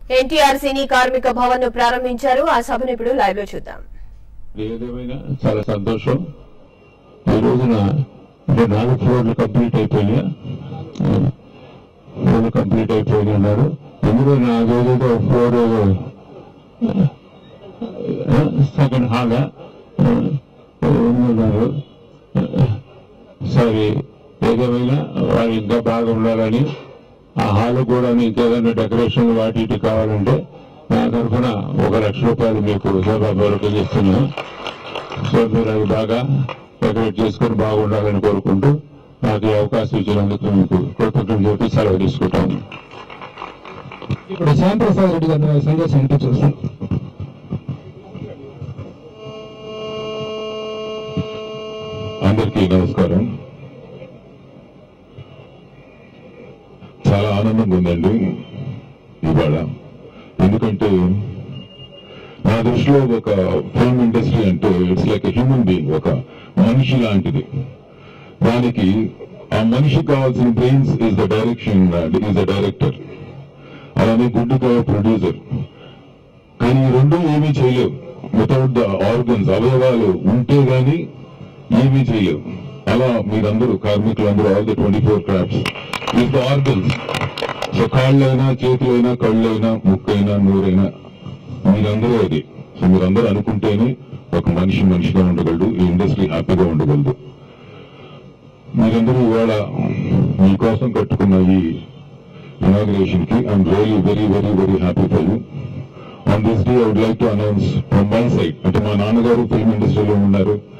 ఎన్టీఆర్ సినీ కార్మిక భవన్ ను ప్రారంభించారు ఆ సభను ఇప్పుడు లైవ్ లో చూద్దాం ఏదేమైనా చాలా సంతోషం ఈ రోజున అంటే నాలుగు ఫ్లోర్లు కంప్లీట్ అయిపోయినాయా ఫ్లోర్లు కంప్లీట్ అయిపోయినాయి అన్నారు ఎందుకు నాదేదో ఫ్లోర్ సెకండ్ హాల్ ఉన్నారు సరే ఏదేమైనా వారు ఇంకా బాగా ఉండాలని ఆ హాల్ కూడా ఇంకేదైనా డెకరేషన్ వాటి ఇటు కావాలంటే నా తరఫున ఒక లక్ష రూపాయలు మీకు సభాపూర్వకం ఇస్తున్నాను సో మీరు అది బాగా డెకరేట్ చేసుకొని బాగుండాలని కోరుకుంటూ నాకు ఈ అవకాశం ఇచ్చినందుకు మీకు కృతజ్ఞతలు చెప్పి సెలవు తీసుకుంటాను ఇప్పుడు శ్యాంప్రసాద్ రెడ్డి గారి సందేశం వినిపించవచ్చు అందరికీ నమస్కారం చాలా ఆనందంగా ఉందండి ఇవాళ ఎందుకంటే నా దృష్టిలో ఒక ఫిల్మ్ ఇండస్ట్రీ అంటే ఇట్స్ లైక్ హ్యూమన్ బీయింగ్ ఒక మనిషి లాంటిది దానికి ఆ మనిషికి కావాల్సిన brains is the direction is the director అలానే గుడ్డుగా ప్రొడ్యూసర్ కానీ ఈ రెండు ఏమీ చేయలేవు వితౌట్ ద ఆర్గన్స్ అవయవాలు ఉంటే గానీ ఏమీ చేయలేవు అలా మీరందరూ కార్మికులందరూ all the twenty four crafts with the organs so కాళ్ళైనా చేతులైనా కళ్ళైనా ముక్కైనా నూరైనా మీరందరూ అది సో మీరందరూ అనుకుంటేనే ఒక మనిషి మనిషిగా ఉండగలడు ఈ ఇండస్ట్రీ హ్యాపీగా ఉండగలదు మీరందరూ ఇవాళ మీకోసం కట్టుకున్న ఈ ఇనాగ్రేషన్ కి I'm really very very very happy for you on this day I would like to announce from my side అంటే మా నాన్నగారు ఫిల్మ్ ఇండస్ట్రీలో ఉన్నారు